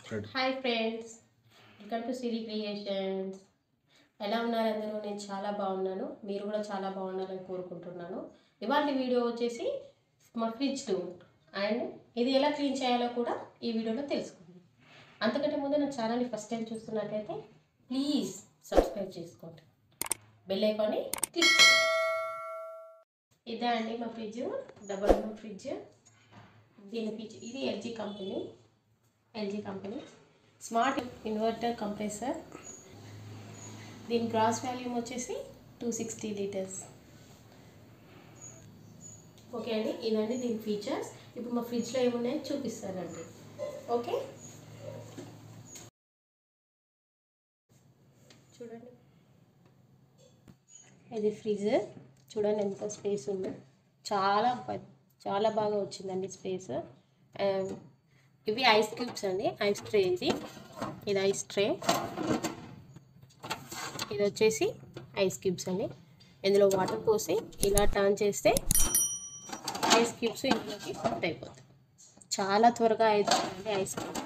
Ready hi friends welcome to Siri creations ఎలా ఉన్నారు అందరూ నేను చాలా బాగున్నాను మీరు కూడా చాలా బాగున్నారని కోరుకుంటున్నాను ఇవాళ వీడియో వచ్చేసి మా ఫ్రిడ్జ్ టూర్ అండ్ ఇది ఎలా క్లీన్ చేయాలో కూడా ఈ వీడియోలో తెలుసుకుందాం అంతకంటే ముందు నా ఛానల్ని ఫస్ట్ టైం చూస్తున్నట్లయితే ప్లీజ్ సబ్స్క్రైబ్ చేసుకోండి బెల్ ఐకాన్ని క్లిక్ చేయండి ఇదే అండి మా ఫ్రిడ్జ్ డబల్ డోర్ ఫ్రిడ్జ్ దీని ఫీచర్ ఇది LG company LG company smart inverter compressor దీని గ్రాస్ వాల్యూమ్ వచ్చేసి టూ సిక్స్టీ లీటర్స్ ఓకే అండి ఇదండి దీని ఫీచర్స్ ఇప్పుడు మా ఫ్రిడ్జ్లో ఏమున్నాయో చూపిస్తానండి ఓకే చూడండి ఇది ఫ్రిడ్జ్ చూడండి ఎంత స్పేస్ ఉందో చాలా పెద్ద- చాలా బాగా వచ్చిందండి స్పేస్ ఇవి ఐస్ క్యూబ్స్ అండి ఐస్ ట్రే ఇది ఇది ఐస్ ట్రే ఇది వచ్చేసి ఐస్ క్యూబ్స్ అండి ఇందులో వాటర్ పోసి ఇలా టర్న్ చేస్తే ఐస్ క్యూబ్స్ ఇందులోకి ఫిట్ అయిపోతాయి చాలా త్వరగా అవుతుందండి ఐస్ క్యూబ్స్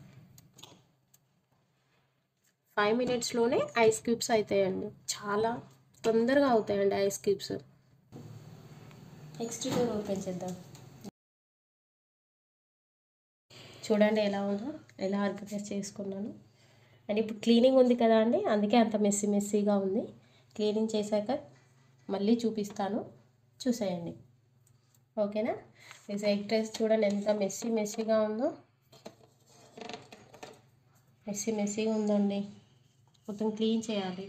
ఫైవ్ మినిట్స్లోనే ఐస్ క్యూబ్స్ అవుతాయండి చాలా తొందరగా అవుతాయండి ice cubes next door open చేద్దాం చూడండి ఎలా ఉందో ఎలా ఆర్గనైజ్ చేసుకున్నాను అండ్ ఇప్పుడు క్లీనింగ్ ఉంది కదా అండి అందుకే అంత మెస్సీ మెస్సీగా ఉంది క్లీనింగ్ చేశాక మళ్ళీ చూపిస్తాను చూసేయండి ఓకేనా ఈ ఎగ్ డ్రెస్ చూడండి ఎంత మెస్సీ మెస్సీగా ఉందో మెస్సీ మెస్సీగా ఉందండి మొత్తం క్లీన్ చేయాలి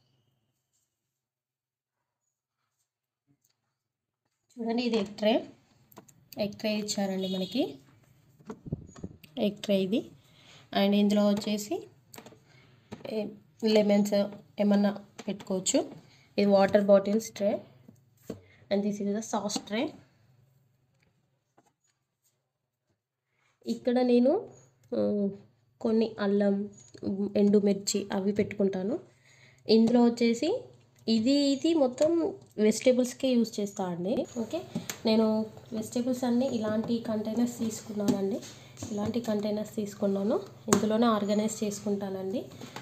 చూడండి ఇది ఎగ్ ట్రే ఎగ్ ట్రే ఇచ్చారండి మనకి ఎగ్ ట్రే ఇది అండ్ ఇందులో వచ్చేసి లెమన్స్ ఏమన్నా పెట్టుకోవచ్చు ఇది water bottles tray and this is the sauce tray ఇక్కడ నేను ఆ, కొన్ని అల్లం ఉమ్, ఎండుమిర్చి అవి పెట్టుకుంటాను ఇందులో వచ్చేసి ఇది ఇది మొత్తం వెజిటేబుల్స్కే యూజ్ చేస్తా అండి ఓకే నేను వెజిటేబుల్స్ అన్నీ ఇలాంటి కంటైనర్స్ తీసుకున్నానండి ఇలాంటి కంటైనర్స్ తీసుకున్నాను ఇందులోనే ఆర్గనైజ్ చేసుకుంటానండి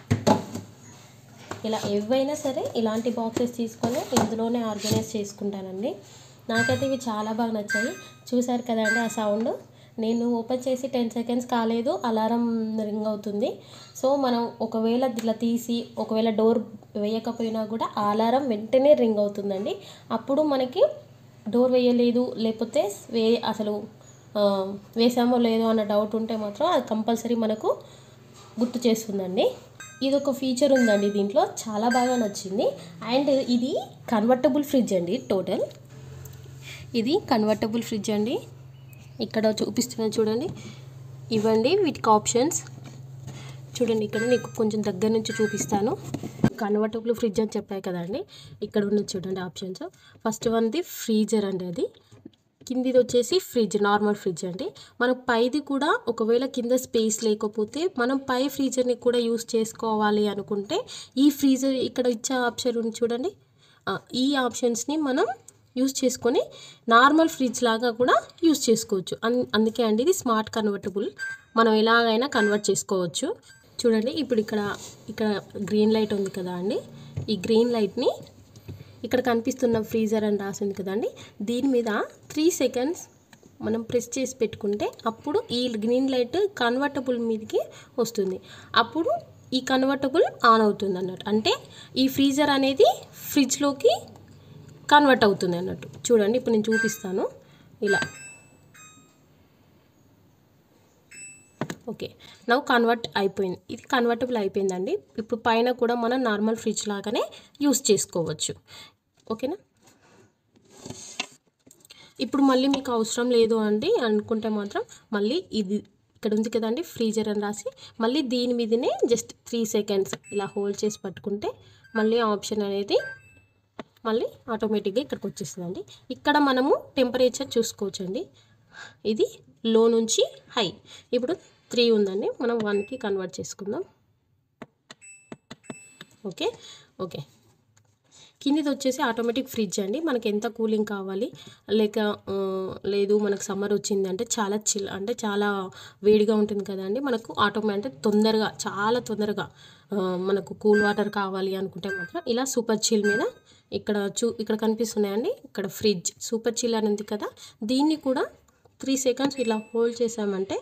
ఇలా ఏవైనా సరే ఇలాంటి బాక్సెస్ తీసుకొని ఇందులోనే ఆర్గనైజ్ చేసుకుంటానండి నాకైతే ఇవి చాలా బాగా నచ్చాయి చూసారు కదండి ఆ సౌండ్ నేను ఓపెన్ చేసి టెన్ సెకండ్స్ కాలేదు అలారం రింగ్ అవుతుంది సో మనం ఒకవేళ ఇలా తీసి ఒకవేళ డోర్ వేయకపోయినా కూడా ఆ అలారం వెంటనే రింగ్ అవుతుందండి అప్పుడు మనకి డోర్ వేయలేదు లేకపోతే వే అసలు ఆ, వేసామో లేదో అన్న డౌట్ ఉంటే మాత్రం అది కంపల్సరీ మనకు గుర్తు చేస్తుందండి ఇది ఒక ఫీచర్ ఉందండి దీంట్లో చాలా బాగా నచ్చింది అండ్ ఇది కన్వర్టబుల్ ఫ్రిడ్జ్ అండి టోటల్ ఇది కన్వర్టబుల్ ఫ్రిడ్జ్ అండి ఇక్కడ చూపిస్తున్నా చూడండి ఇవ్వండి వీటికి ఆప్షన్స్ చూడండి ఇక్కడ నీకు కొంచెం దగ్గర నుంచి చూపిస్తాను కన్వర్టబుల్ ఫ్రిడ్జ్ అని చెప్పాయి కదండి ఇక్కడ ఉన్నది చూడండి ఆప్షన్స్ ఫస్ట్ వన్ది ఫ్రీజర్ అండి అది కిందిది వచ్చేసి ఫ్రిడ్జ్ నార్మల్ ఫ్రిడ్జ్ అండి మనం పైది కూడా ఒకవేళ కింద స్పేస్ లేకపోతే మనం పై ఫ్రీజర్ని కూడా యూస్ చేసుకోవాలి అనుకుంటే ఈ ఫ్రీజర్ ఇక్కడ ఇచ్చే ఆప్షన్ ఉంది చూడండి ఆ, ఈ ఆప్షన్స్ని మనం యూస్ చేసుకొని నార్మల్ ఫ్రిడ్జ్ లాగా కూడా యూస్ చేసుకోవచ్చు అన్ అందుకే అండి ఇది స్మార్ట్ కన్వర్టబుల్ మనం ఎలాగైనా కన్వర్ట్ చేసుకోవచ్చు చూడండి ఇప్పుడు ఇక్కడ ఇక్కడ గ్రీన్ లైట్ ఉంది కదా అండి ఈ గ్రీన్ లైట్ని ఇక్కడ కనిపిస్తున్న ఫ్రీజర్ అని రాసింది కదండి దీని మీద త్రీ సెకండ్స్ మనం ప్రెస్ చేసి పెట్టుకుంటే అప్పుడు ఈ గ్రీన్ లైట్ కన్వర్టబుల్ మీదకి వస్తుంది అప్పుడు ఈ కన్వర్టబుల్ ఆన్ అవుతుంది అన్నట్టు అంటే ఈ ఫ్రీజర్ అనేది ఫ్రిడ్జ్లోకి కన్వర్ట్ అవుతుంది అన్నట్టు చూడండి ఇప్పుడు నేను చూపిస్తాను ఇలా ఓకే నవ్వు కన్వర్ట్ అయిపోయింది ఇది కన్వర్టబుల్ అయిపోయిందండి ఇప్పుడు పైన కూడా మనం నార్మల్ ఫ్రిడ్జ్ లాగానే యూస్ చేసుకోవచ్చు ఓకేనా ఇప్పుడు మళ్ళీ మీకు అవసరం లేదు అండి అనుకుంటే మాత్రం మళ్ళీ ఇది ఇక్కడ ఉంది కదండి ఫ్రీజర్ అని రాసి మళ్ళీ దీని మీదనే జస్ట్ త్రీ సెకండ్స్ ఇలా హోల్డ్ చేసి పట్టుకుంటే మళ్ళీ ఆప్షన్ అనేది మళ్ళీ ఆటోమేటిక్గా ఇక్కడికి వచ్చేస్తుందండి ఇక్కడ మనము టెంపరేచర్ చూసుకోవచ్చండి ఇది లో నుంచి హై ఇప్పుడు త్రీ ఉందండి మనం వన్కి కన్వర్ట్ చేసుకుందాం ఓకే ఓకే కిందిది వచ్చేసి ఆటోమేటిక్ ఫ్రిడ్జ్ అండి మనకి ఎంత కూలింగ్ కావాలి లేక ఆ, లేదు మనకు సమ్మర్ వచ్చిందంటే చాలా చిల్ అంటే చాలా వేడిగా ఉంటుంది కదండి మనకు ఆటోమేటిక్ అంటే తొందరగా చాలా తొందరగా ఆ, మనకు కూల్ వాటర్ కావాలి అనుకుంటే మాత్రం ఇలా సూపర్ చిల్ మీద ఇక్కడ చూ ఇక్కడ కనిపిస్తున్నాయండి ఇక్కడ ఫ్రిడ్జ్ సూపర్ చిల్ అని ఉంది కదా దీన్ని కూడా త్రీ సెకండ్స్ ఇలా హోల్డ్ చేసామంటే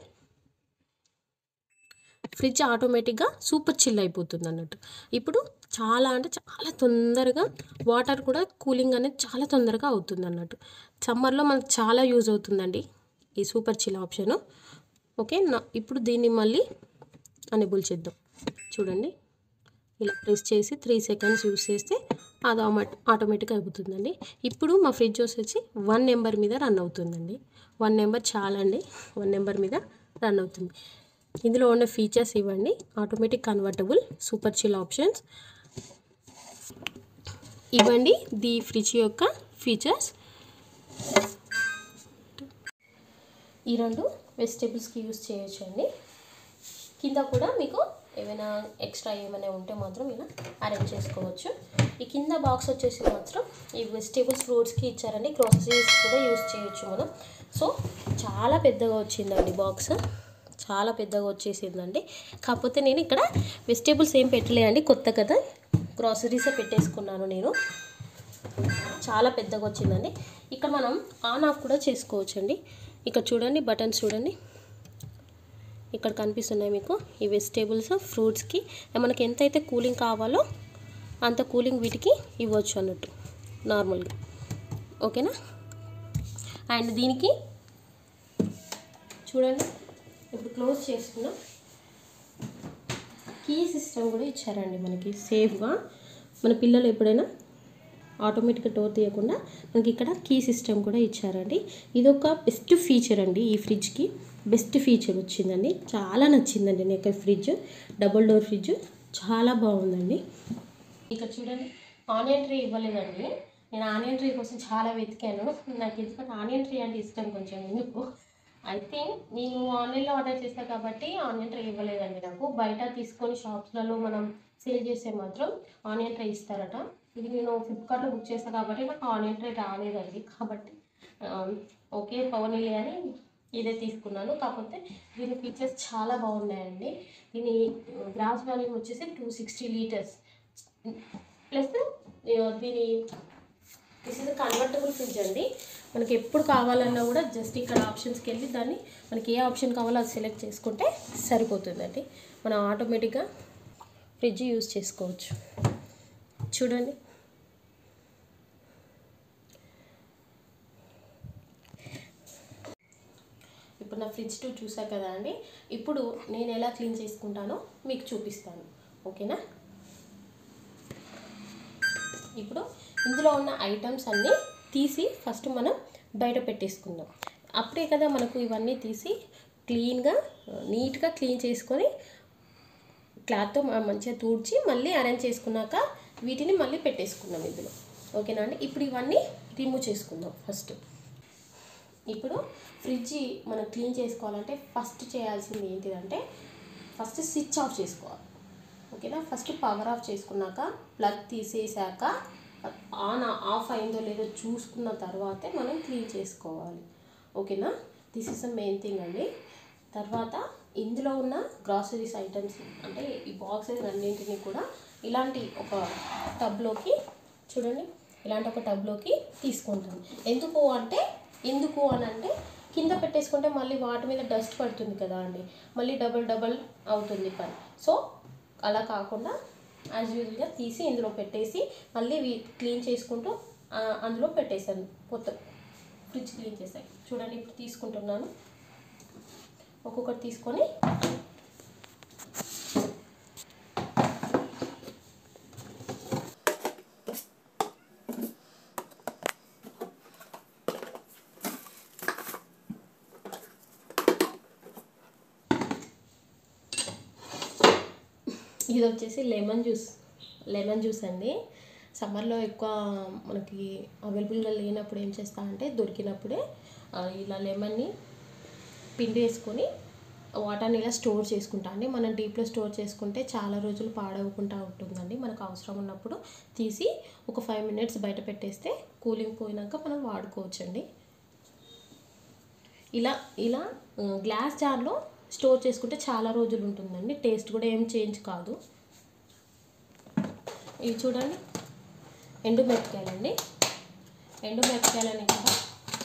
ఫ్రిడ్జ్ ఆటోమేటిక్గా సూపర్ చిల్ అయిపోతుంది అన్నట్టు ఇప్పుడు చాలా అంటే చాలా తొందరగా వాటర్ కూడా కూలింగ్ అనేది చాలా తొందరగా అవుతుంది అన్నట్టు సమ్మర్లో మనకు చాలా యూజ్ అవుతుందండి ఈ సూపర్ చిల్ ఆప్షను ఓకే నా ఇప్పుడు దీన్ని మళ్ళీ అనేబుల్ చేద్దాం చూడండి ఇలా ప్రెస్ చేసి త్రీ సెకండ్స్ యూస్ చేస్తే అది ఆమా- ఆటోమేటిక్గా అయిపోతుందండి ఇప్పుడు మా ఫ్రిడ్జ్ వచ్చేసి వన్ నెంబర్ మీద రన్ అవుతుందండి వన్ నెంబర్ చాలా అండి వన్ నెంబర్ మీద రన్ అవుతుంది ఇందులో ఉన్న ఫీచర్స్ ఇవ్వండి automatic convertible super chill options ఇవ్వండి ది ఫ్రిడ్జ్ యొక్క ఫీచర్స్ ఈ రెండు వెజిటేబుల్స్కి యూస్ చేయొచ్చు అండి కింద కూడా మీకు ఏమైనా ఎక్స్ట్రా ఏమైనా ఉంటే మాత్రం ఇలా అరేంజ్ చేసుకోవచ్చు ఈ కింద బాక్స్ వచ్చేసి మాత్రం ఈ వెజిటేబుల్స్ ఫ్రూట్స్కి ఇచ్చారండి గ్రోసరీస్ కూడా యూస్ చేయొచ్చు మనం సో చాలా పెద్దగా వచ్చిందండి బాక్స్ చాలా పెద్దగా వచ్చేసిందండి కాకపోతే నేను ఇక్కడ వెజిటేబుల్స్ ఏం పెట్టలేదండి కొత్త కదా గ్రాసరీసే పెట్టేసుకున్నాను నేను చాలా పెద్దగా వచ్చిందండి ఇక్కడ మనం ఆన్ ఆఫ్ కూడా చేసుకోవచ్చండి ఇక్కడ చూడండి బటన్స్ చూడండి ఇక్కడ కనిపిస్తున్నాయి మీకు ఈ వెజిటేబుల్స్ ఫ్రూట్స్కి మనకి ఎంతైతే కూలింగ్ కావాలో అంత కూలింగ్ వీటికి ఇవ్వచ్చు అన్నట్టు నార్మల్గా ఓకేనా అండ్ దీనికి చూడండి ఇప్పుడు క్లోజ్ చేసుకున్నాం కీ సిస్టమ్ కూడా ఇచ్చారండి మనకి సేఫ్గా మన పిల్లలు ఎప్పుడైనా ఆటోమేటిక్గా డోర్ తీయకుండా మనకి ఇక్కడ కీ సిస్టమ్ కూడా ఇచ్చారండి ఇది ఒక బెస్ట్ ఫీచర్ అండి ఈ ఫ్రిడ్జ్కి బెస్ట్ ఫీచర్ వచ్చిందండి చాలా నచ్చిందండి నాకు ఈ ఫ్రిడ్జ్ డబుల్ డోర్ ఫ్రిడ్జ్ చాలా బాగుందండి ఇక్కడ చూడండి ఆనియన్ ట్రీ ఇవ్వలేదండి నేను ఆనియన్ ట్రీ కోసం చాలా వెతికాను నాకు ఎందుకంటే ఆనియన్ ట్రీ అంటే ఇష్టం కొంచెం ఎందుకు అయితే నేను ఆన్లైన్లో ఆర్డర్ చేస్తాను కాబట్టి ఆనియన్ ట్రే ఇవ్వలేదండి నాకు బయట తీసుకొని షాప్స్లలో మనం సేల్ చేస్తే మాత్రం ఆనియన్ ట్రే ఇస్తారట ఇది నేను ఫ్లిప్కార్ట్లో బుక్ చేస్తాను కాబట్టి నాకు ఆనియన్ ట్రే రాలేదండి కాబట్టి ఆ, ఓకే పవనిలే అని ఇదే తీసుకున్నాను కాకపోతే దీని ఫీచర్స్ చాలా బాగున్నాయండి దీని గ్రాస్ వాల్యూమ్ వచ్చేసి టూ సిక్స్టీ లీటర్స్ ప్లస్ దీని దిస్ ఇస్ కన్వర్టబుల్ ఫ్రిడ్జ్ అండి మనకి ఎప్పుడు కావాలన్నా కూడా జస్ట్ ఇక్కడ ఆప్షన్స్కి వెళ్ళి దాన్ని మనకి ఏ ఆప్షన్ కావాలో అది సెలెక్ట్ చేసుకుంటే సరిపోతుందండి మనం ఆటోమేటిక్గా ఫ్రిడ్జ్ యూజ్ చేసుకోవచ్చు చూడండి ఇప్పుడు నా ఫ్రిడ్జ్ టూ చూసా కదా అండి ఇప్పుడు నేను ఎలా క్లీన్ చేసుకుంటానో మీకు చూపిస్తాను ఓకేనా ఇప్పుడు ఇందులో ఉన్న ఐటమ్స్ అన్నీ తీసి ఫస్ట్ మనం బయట పెట్టేసుకుందాం అప్పుడే కదా మనకు ఇవన్నీ తీసి క్లీన్గా నీట్గా క్లీన్ చేసుకొని క్లాత్తో మనం మంచిగా తూడ్చి మళ్ళీ అరేంజ్ చేసుకున్నాక వీటిని మళ్ళీ పెట్టేసుకుందాం ఇందులో ఓకేనా అండి ఇప్పుడు ఇవన్నీ రిమూవ్ చేసుకుందాం ఫస్ట్ ఇప్పుడు ఫ్రిడ్జ్ మనం క్లీన్ చేసుకోవాలంటే ఫస్ట్ చేయాల్సింది ఏంటిదంటే ఫస్ట్ స్విచ్ ఆఫ్ చేసుకోవాలి ఓకేనా ఫస్ట్ పవర్ ఆఫ్ చేసుకున్నాక ప్లగ్ తీసేసాక ఆన్ ఆఫ్ అయిందో లేదో చూసుకున్న తర్వాతే మనం క్లీన్ చేసుకోవాలి ఓకేనా this is the main thing అండి తర్వాత ఇందులో ఉన్న గ్రాసరీస్ ఐటమ్స్ అంటే ఈ బాక్సెస్ అన్నింటినీ కూడా ఇలాంటి ఒక టబ్లోకి చూడండి ఇలాంటి ఒక టబ్లోకి తీసుకుంటాను ఎందుకు అంటే ఎందుకు అని అంటే కింద పెట్టేసుకుంటే మళ్ళీ వాటి మీద డస్ట్ పడుతుంది కదా అండి మళ్ళీ డబల్ డబల్ అవుతుంది పని సో అలా కాకుండా యాజ్ యూజువల్గా తీసి ఇందులో పెట్టేసి మళ్ళీ వీ క్లీన్ చేసుకుంటూ ఆ, అందులో పెట్టేశాను మొత్తం ఫ్రిడ్జ్ క్లీన్ చేశాను చూడండి ఇప్పుడు తీసుకుంటున్నాను ఒక్కొక్కటి తీసుకొని ఇది వచ్చేసి లెమన్ జ్యూస్ లెమన్ జ్యూస్ అండి సమ్మర్లో ఎక్కువ మనకి అవైలబుల్గా లేనప్పుడు ఏం చేస్తా అంటే దొరికినప్పుడే ఆ, ఇలా లెమన్ని పిండి వేసుకొని వాటర్ని ఇలా స్టోర్ చేసుకుంటా అండి మనం డీప్లో స్టోర్ చేసుకుంటే చాలా రోజులు పాడవకుండా ఉంటుందండి మనకు అవసరం ఉన్నప్పుడు తీసి ఒక ఫైవ్ మినిట్స్ బయట పెట్టేస్తే కూలింగ్ పోయినాక మనం వాడుకోవచ్చండి ఇలా ఇలా ఆ, గ్లాస్ జార్లో స్టోర్ చేసుకుంటే చాలా రోజులు ఉంటుందండి టేస్ట్ కూడా ఏం చేంజ్ కాదు ఇవి చూడండి ఎండు మిరపకాయలండి ఎండు మిరపకాయలని కూడా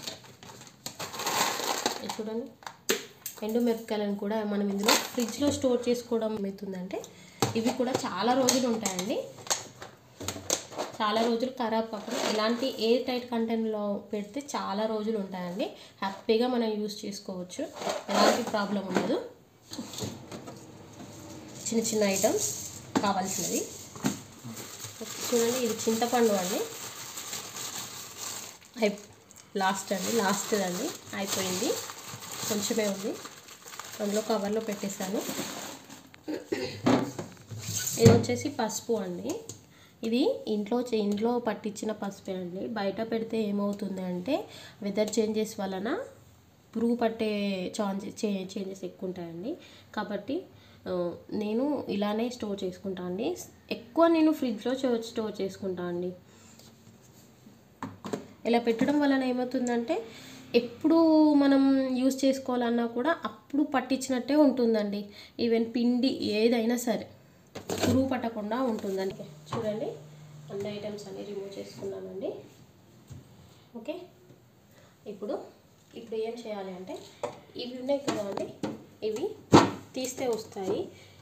ఇది చూడండి ఎండు మిరపకాయలను కూడా మనం ఇందులో ఫ్రిడ్జ్లో స్టోర్ చేసుకోవడం అవుతుందంటే ఇవి కూడా చాలా రోజులు ఉంటాయండి చాలా రోజులు ఖరాబ్ కాకుండా ఇలాంటి ఎయిర్ టైట్ కంటైనర్లో పెడితే చాలా రోజులు ఉంటాయండి హ్యాపీగా మనం యూస్ చేసుకోవచ్చు ఎలాంటి ప్రాబ్లం ఉండదు చిన్న చిన్న ఐటమ్స్ కావాల్సినవి చూడండి ఇది చింతపండు అండి అయి లాస్ట్ అండి లాస్ట్ అండి అయిపోయింది కొంచెమే ఉంది అందులో కవర్లో పెట్టేశాను ఇది వచ్చేసి పసుపు అండి ఇది ఇంట్లో చే- ఇంట్లో పట్టించిన పసుపే అండి బయట పెడితే ఏమవుతుంది అంటే వెదర్ చేంజెస్ వలన పురుగు పట్టే ఛాన్సెస్ చేంజెస్ ఎక్కువ ఉంటాయండి కాబట్టి ఆ, నేను ఇలానే స్టోర్ చేసుకుంటా అండి ఎక్కువ నేను ఫ్రిడ్జ్లో చో- స్టోర్ చేసుకుంటా అండి ఇలా పెట్టడం వలన ఏమవుతుందంటే ఎప్పుడు మనం యూస్ చేసుకోవాలన్నా కూడా అప్పుడు పట్టించినట్టే ఉంటుందండి ఈవెన్ పిండి ఏదైనా సరే పురుగు పట్టకుండా ఉంటుందండి చూడండి అన్ని ఐటమ్స్ అన్ని రిమూవ్ చేసుకున్నానండి ఓకే ఇప్పుడు ఇప్పుడు ఏం చేయాలి అంటే ఇవి ఉన్నాయి కదండి ఇవి తీస్తే వస్తాయి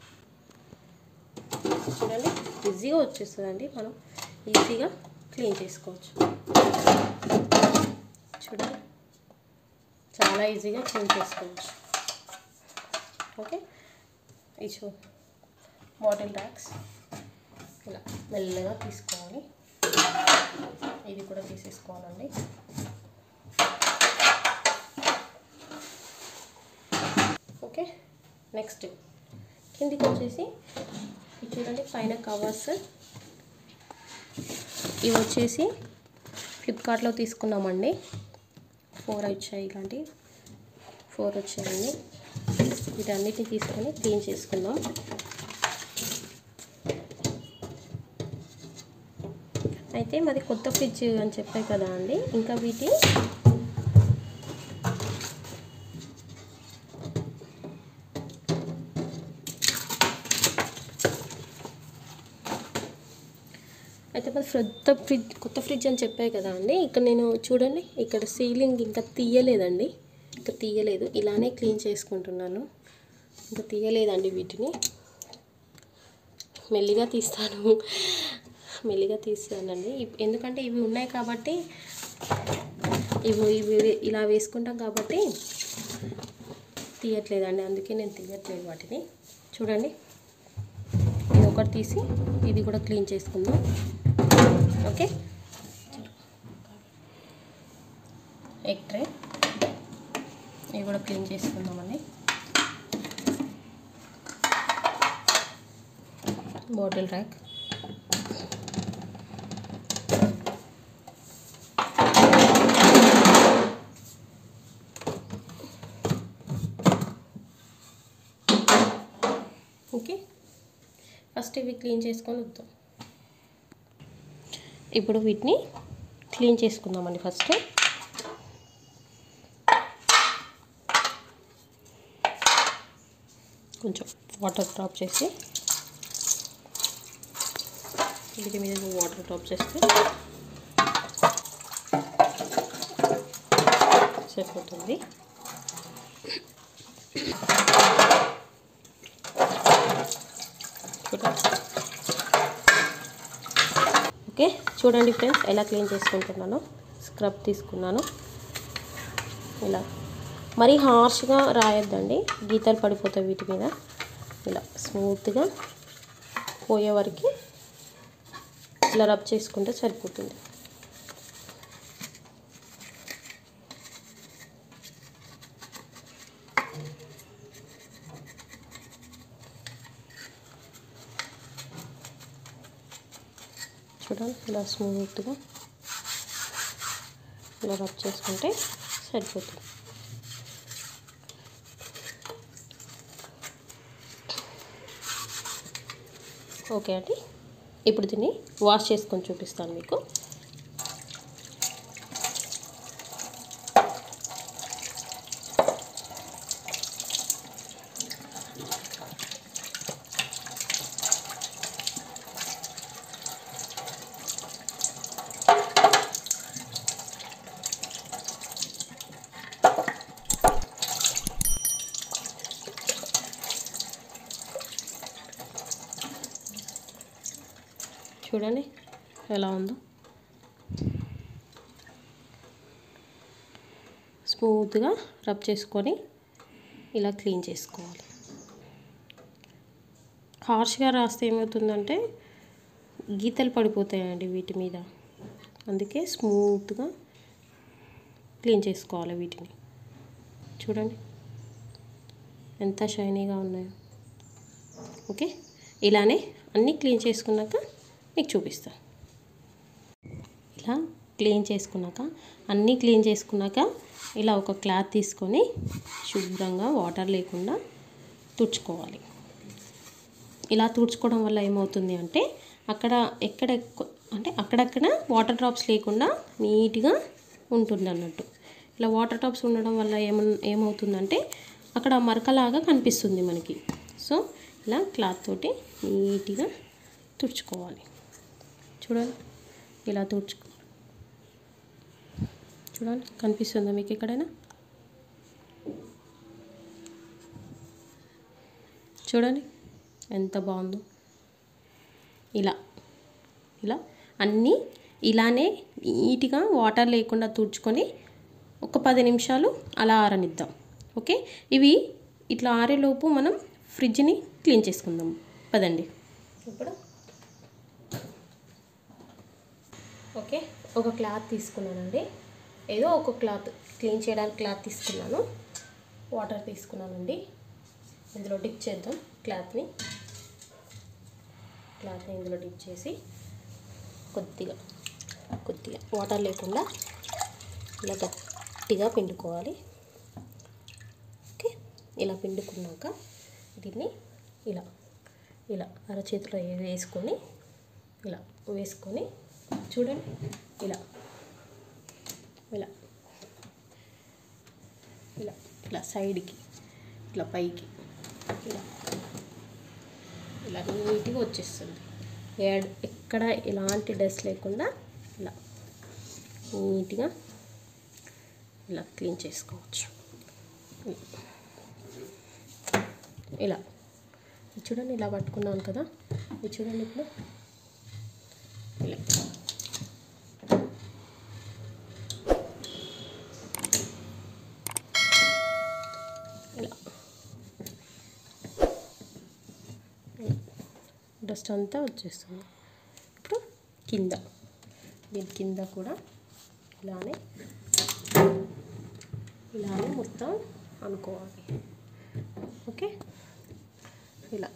చూడండి ఈజీగా వచ్చేస్తుందండి మనం ఈజీగా క్లీన్ చేసుకోవచ్చు చూడండి చాలా ఈజీగా క్లీన్ చేసుకోవచ్చు ఓకే ఈ చూ బాటిల్ ర్యాక్స్ ఇలా మెల్లగా తీసుకోవాలి ఇది కూడా తీసేసుకోవాలండి ఓకే నెక్స్ట్ కిందికి వచ్చేసి ఇది చూడండి పైన కవర్స్ ఇవి వచ్చేసి ఫ్లిప్కార్ట్లో తీసుకున్నామండి ఫోర్ వచ్చాయి ఇలాంటి ఫోర్ వచ్చాయండి వీటన్నిటిని తీసుకొని క్లీన్ చేసుకుందాం అయితే మాది కొత్త ఫ్రిడ్జ్ అని చెప్పాయి కదా అండి ఇంకా వీటి అయితే మరి కొత్త ఫ్రిడ్జ్ కొత్త ఫ్రిడ్జ్ అని చెప్పాయి కదా అండి ఇక్కడ నేను చూడండి ఇక్కడ సీలింగ్ ఇంకా తీయలేదండి ఇంకా తీయలేదు ఇలానే క్లీన్ చేసుకుంటున్నాను ఇంకా తీయలేదండి వీటిని మెల్లిగా తీస్తాను మెల్లిగా తీస్తానండి ఇప్- ఎందుకంటే ఇవి ఉన్నాయి కాబట్టి ఇవి ఇవి ఇలా వేసుకుంటాం కాబట్టి తీయట్లేదండి అందుకే నేను తీయట్లేదు వాటిని చూడండి ఇది ఒకటి తీసి ఇది కూడా క్లీన్ చేసుకుందాం ఓకే ఎగ్ ట్రే ఇవి కూడా క్లీన్ చేసుకుందామండి బాటిల్ ర్యాక్ ఓకే ఫస్ట్ ఇవి క్లీన్ చేసుకొని వద్దాం ఇప్పుడు వీటిని క్లీన్ చేసుకుందామండి ఫస్ట్ కొంచెం వాటర్ డ్రాప్ చేసి వీటి మీద వాటర్ డ్రాప్ చేస్తే సరిపోతుంది చూడండి ఓకే చూడండి ఫ్రెండ్స్ ఎలా క్లీన్ చేసుకుంటున్నాను స్క్రబ్ తీసుకున్నాను ఇలా మరీ హార్ష్గా రాయొద్దండి గీతలు పడిపోతాయి వీటి మీద ఇలా స్మూత్గా పోయే వరకు ఇలా రబ్ చేసుకుంటే సరిపోతుంది చూడండి ఇలా స్మూత్గా ఇలా రబ్ చేసుకుంటే సరిపోతుంది ఓకే అండి ఇప్పుడు దీన్ని వాష్ చేసుకొని చూపిస్తాను మీకు చూడండి ఎలా ఉందో స్మూత్గా రబ్ చేసుకొని ఇలా క్లీన్ చేసుకోవాలి హార్ష్గా రాస్తే ఏమవుతుందంటే గీతలు పడిపోతాయండి వీటి మీద అందుకే స్మూత్గా క్లీన్ చేసుకోవాలి వీటిని చూడండి ఎంత షైనీగా ఉన్నాయో ఓకే ఇలానే అన్నీ క్లీన్ చేసుకున్నాక మీకు చూపిస్తాను ఇలా క్లీన్ చేసుకున్నాక అన్నీ క్లీన్ చేసుకున్నాక ఇలా ఒక క్లాత్ తీసుకొని శుభ్రంగా వాటర్ లేకుండా తుడుచుకోవాలి ఇలా తుడుచుకోవడం వల్ల ఏమవుతుంది అంటే అక్కడ ఎక్కడ ఎక్కువ అంటే అక్కడక్కడ వాటర్ డ్రాప్స్ లేకుండా నీట్గా ఉంటుంది అన్నట్టు ఇలా వాటర్ డ్రాప్స్ ఉండడం వల్ల ఏమ ఏమవుతుందంటే అక్కడ మరకలాగా కనిపిస్తుంది మనకి సో ఇలా క్లాత్ తోటి నీట్గా తుడుచుకోవాలి చూడండి ఇలా తుడుచుకో చూడండి కనిపిస్తుందా మీకు ఎక్కడైనా చూడండి ఎంత బాగుందో ఇలా ఇలా అన్నీ ఇలానే నీట్గా వాటర్ లేకుండా తుడుచుకొని ఒక పది నిమిషాలు అలా ఆరనిద్దాం ఓకే ఇవి ఇట్లా ఆరేలోపు మనం ఫ్రిడ్జ్ని క్లీన్ చేసుకుందాం పదండి ఇప్పుడు ఓకే ఒక క్లాత్ తీసుకున్నానండి ఏదో ఒక క్లాత్ క్లీన్ చేయడానికి క్లాత్ తీసుకున్నాను వాటర్ తీసుకున్నానండి ఇందులో డిప్ చేద్దాం క్లాత్ని క్లాత్ని ఇందులో డిప్ చేసి కొద్దిగా కొద్దిగా వాటర్ లేకుండా ఇలా గట్టిగా పిండుకోవాలి ఓకే ఇలా పిండుకున్నాక దీన్ని ఇలా ఇలా అరచేతిలో వేసుకొని ఇలా వేసుకొని చూడండి ఇలా ఇలా ఇలా ఇలా సైడ్కి ఇట్లా పైకి ఇలా ఇలా నీట్గా వచ్చేస్తుంది ఏడ్ ఎక్కడ ఎలాంటి డస్ట్ లేకుండా ఇలా నీట్గా ఇలా క్లీన్ చేసుకోవచ్చు ఇలా చూడండి ఇలా పట్టుకున్నాను కదా ఇది చూడండి ఇప్పుడు ఇలా ఇలా డస్ట్ అంతా వచ్చేస్తుంది ఇప్పుడు కింద దీని కింద కూడా ఇలానే ఇలానే మొత్తం అనుకోవాలి ఓకే ఇలా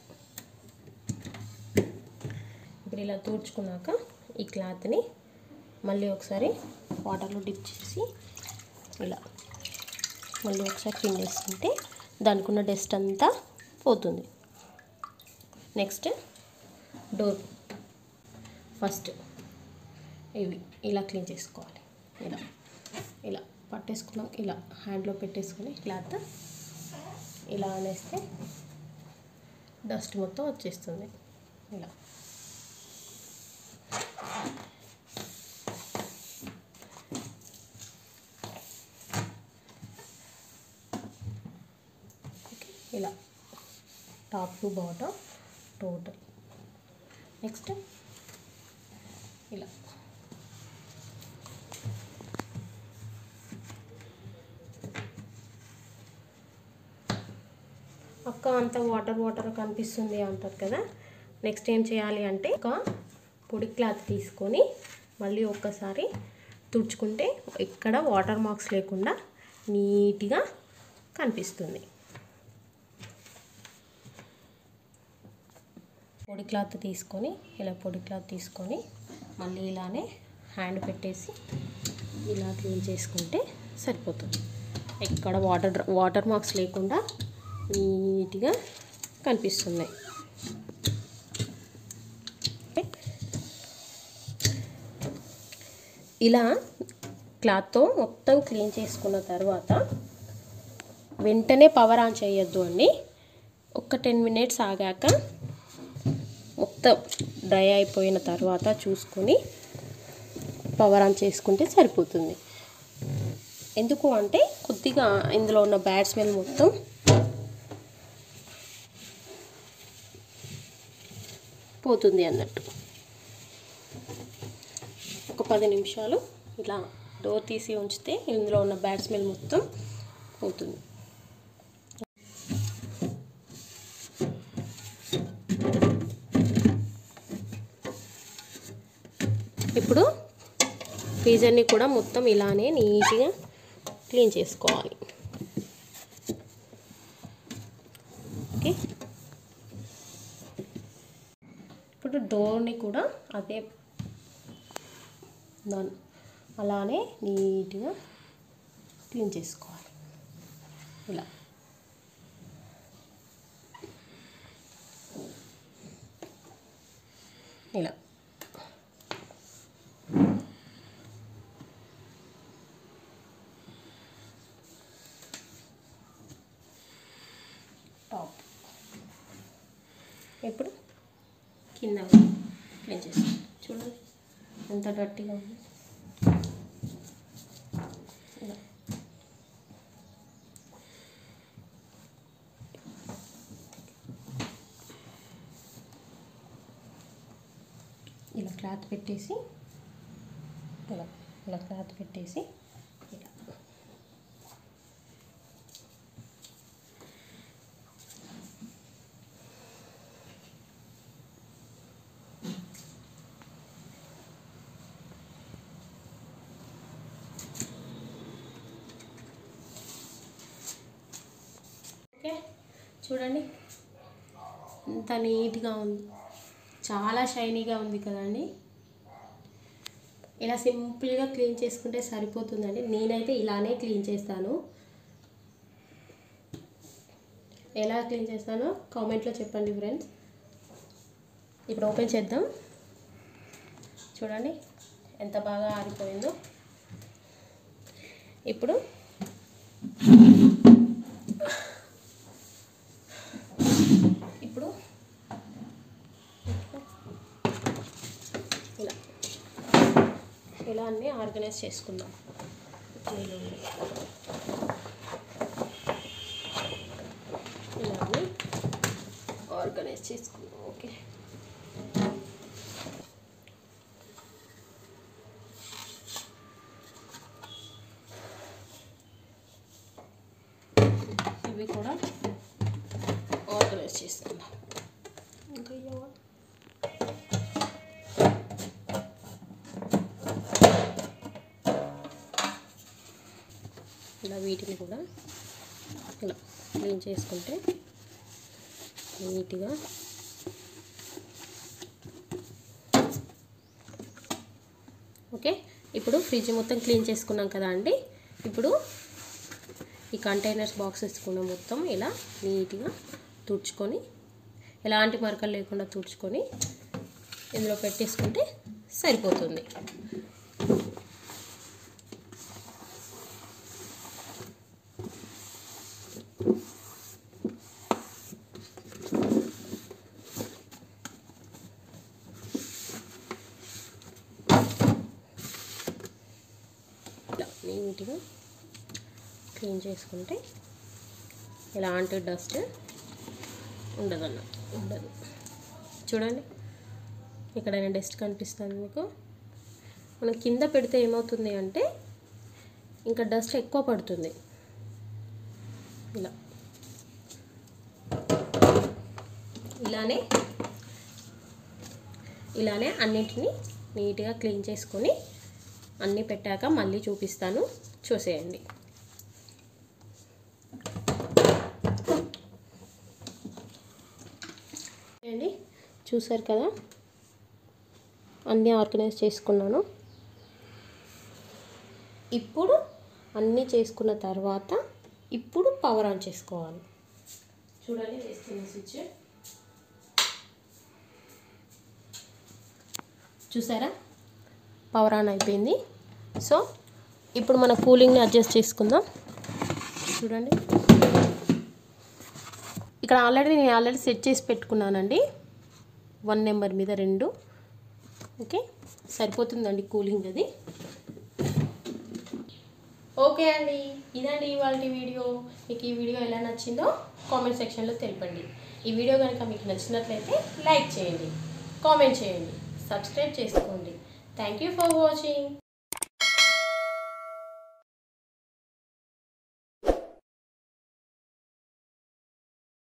ఇప్పుడు ఇలా తూడ్చుకున్నాక ఈ క్లాత్ని మళ్ళీ ఒకసారి వాటర్లో డిప్ చేసి ఇలా మళ్ళీ ఒకసారి పిండేసుకుంటే దానికి ఉన్న డస్ట్ అంతా పోతుంది నెక్స్ట్ డోర్ ఫస్ట్ ఇవి ఇలా క్లీన్ చేసుకోవాలి ఇలా ఇలా పట్టేసుకున్నాం ఇలా హ్యాండ్లో పెట్టేసుకొని క్లాత్ ఇలా అనేస్తే డస్ట్ మొత్తం వచ్చేస్తుంది ఇలా ఓకే ఇలా top to bottom total next ఇలా అక్క అంత వాటర్ వాటర్ కనిపిస్తుంది అంటారు కదా నెక్స్ట్ ఏం చేయాలి అంటే ఒక పొడి క్లాత్ తీసుకొని మళ్ళీ ఒక్కసారి తుడుచుకుంటే ఎక్కడ వాటర్ మార్క్స్ లేకుండా నీట్గా కనిపిస్తుంది పొడి క్లాత్ తీసుకొని ఇలా పొడి క్లాత్ తీసుకొని మళ్ళీ ఇలానే హ్యాండ్ పెట్టేసి ఇలా క్లీన్ చేసుకుంటే సరిపోతుంది ఎక్కడ వాటర్ వాటర్ మార్క్స్ లేకుండా నీట్గా కనిపిస్తున్నాయి ఇలా క్లాత్తో మొత్తం క్లీన్ చేసుకున్న తర్వాత వెంటనే పవర్ ఆన్ చేయొద్దు అండి ఒక టెన్ మినిట్స్ ఆగాక మొత్తం డ్రై అయిపోయిన తర్వాత చూసుకొని పవర్ ఆన్ చేసుకుంటే సరిపోతుంది ఎందుకు అంటే కొద్దిగా ఇందులో ఉన్న బ్యాడ్ స్మెల్ మొత్తం పోతుంది అన్నట్టు ఒక పది నిమిషాలు ఇలా డోర్ తీసి ఉంచితే ఇందులో ఉన్న బ్యాడ్ స్మెల్ మొత్తం పోతుంది ఇప్పుడు ఫ్రీజర్ని కూడా మొత్తం ఇలానే నీట్గా క్లీన్ చేసుకోవాలి ఓకే ఇప్పుడు డోర్ని కూడా అదే దాని అలానే నీట్గా క్లీన్ చేసుకోవాలి ఇలా ఇలా టాప్ ఇప్పుడు కింద క్లీన్ చేస్తాం చూడండి ఎంత గట్టిగా ఉంది ఇలా. ఇలా క్లాత్ పెట్టేసి ఇలా ఇలా క్లాత్ పెట్టేసి ఇలా ఓకే చూడండి ఎంత నీట్గా ఉంది చాలా షైనీగా ఉంది కదండి ఇలా సింపుల్గా క్లీన్ చేసుకుంటే సరిపోతుందండి నేనైతే ఇలానే క్లీన్ చేస్తాను ఎలా క్లీన్ చేస్తానో కామెంట్లో చెప్పండి ఫ్రెండ్స్ ఇప్పుడు ఓపెన్ చేద్దాం చూడండి ఎంత బాగా ఆరిపోయిందో ఇప్పుడు ఇప్పుడు ఇలా ఇలా అన్నీ ఆర్గనైజ్ చేసుకుందాం ఇలా ఇలా అన్నీ ఆర్గనైజ్ చేసుకుందాం ఓకే ఇవి కూడా ఆర్గనైజ్ చేసుకుందాం ఇంకా ఇవ్వ ఇలా వీటిని కూడా ఇలా క్లీన్ చేసుకుంటే నీట్గా ఓకే ఇప్పుడు ఫ్రిడ్జ్ మొత్తం క్లీన్ చేసుకున్నాం కదా అండి ఇప్పుడు ఈ కంటైనర్స్ బాక్సెస్ కూడా మొత్తం ఇలా నీట్గా తుడుచుకొని ఎలాంటి మరకలు లేకుండా తుడుచుకొని ఇందులో పెట్టేసుకుంటే సరిపోతుంది ఇలా నీట్గా క్లీన్ చేసుకుంటే ఎలాంటి డస్ట్ ఉండదన్న ఉండదు చూడండి ఎక్కడైనా డస్ట్ కనిపిస్తుంది మీకు మనం కింద పెడితే ఏమవుతుంది అంటే ఇంకా డస్ట్ ఎక్కువ పడుతుంది ఇలా ఇలానే ఇలానే అన్నిటినీ నీట్గా క్లీన్ చేసుకొని అన్నీ పెట్టాక మళ్ళీ చూపిస్తాను చూసేయండి అండి చూసారు కదా అన్నీ ఆర్గనైజ్ చేసుకున్నాను ఇప్పుడు అన్నీ చేసుకున్న తర్వాత ఇప్పుడు పవర్ ఆన్ చేసుకోవాలి చూడండి వేస్తున్న స్విచ్ చూసారా పవర్ ఆన్ అయిపోయింది సో ఇప్పుడు మన కూలింగ్ని అడ్జస్ట్ చేసుకుందాం చూడండి ఇక్కడ ఆల్రెడీ నేను ఆల్రెడీ సెట్ చేసి పెట్టుకున్నానండి వన్ నెంబర్ మీద రెండు ఓకే సరిపోతుందండి కూలింగ్ అది ఓకే అండి ఇదండి ఇవాళ వీడియో మీకు ఈ వీడియో ఎలా నచ్చిందో కామెంట్ సెక్షన్లో తెలపండి ఈ వీడియో కనుక మీకు నచ్చినట్లయితే లైక్ చేయండి కామెంట్ చేయండి సబ్స్క్రైబ్ చేసుకోండి థ్యాంక్ యూ ఫర్ వాచింగ్